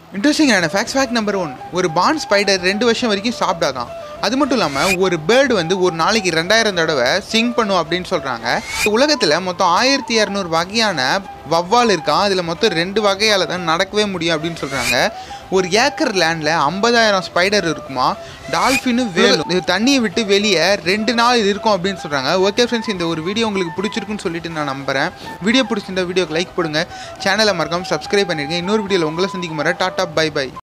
இன்ட்ரெஸ்டிங்கான facts fact number one ஒரு பான் spider ரெண்டு வருஷம் வரைக்கும் சாப்பிடாதான் அது மட்டும் இல்லாமல் ஒரு பேர்டு வந்து ஒரு நாளைக்கு ரெண்டாயிரம் தடவை சிங் பண்ணும் அப்படின்னு சொல்கிறாங்க உலகத்தில் மொத்தம் ஆயிரத்தி இரநூறு வகையான வவ்வால் இருக்கான் அதில் மொத்தம் ரெண்டு வகையால் தான் நடக்கவே முடியும் அப்படின்னு சொல்கிறாங்க ஒரு ஏக்கர் லேண்டில் ஐம்பதாயிரம் ஸ்பைடர் இருக்குமா டால்ஃபினும் வேலும் இது தண்ணியை விட்டு வெளியே ரெண்டு நாள் இது இருக்கும் அப்படின்னு சொல்கிறாங்க ஓகே ஃப்ரெண்ட்ஸ் இந்த ஒரு வீடியோ உங்களுக்கு பிடிச்சிருக்குன்னு சொல்லிட்டு நான் நம்புகிறேன் வீடியோ பிடிச்சிருந்தா வீடியோக்கு லைக் போடுங்க சேனலை மறக்காம சப்ஸ்கிரைப் பண்ணிருங்க இன்னொரு வீடியோவில் உங்களை சந்திக்கும் வர டாட்டா பை பை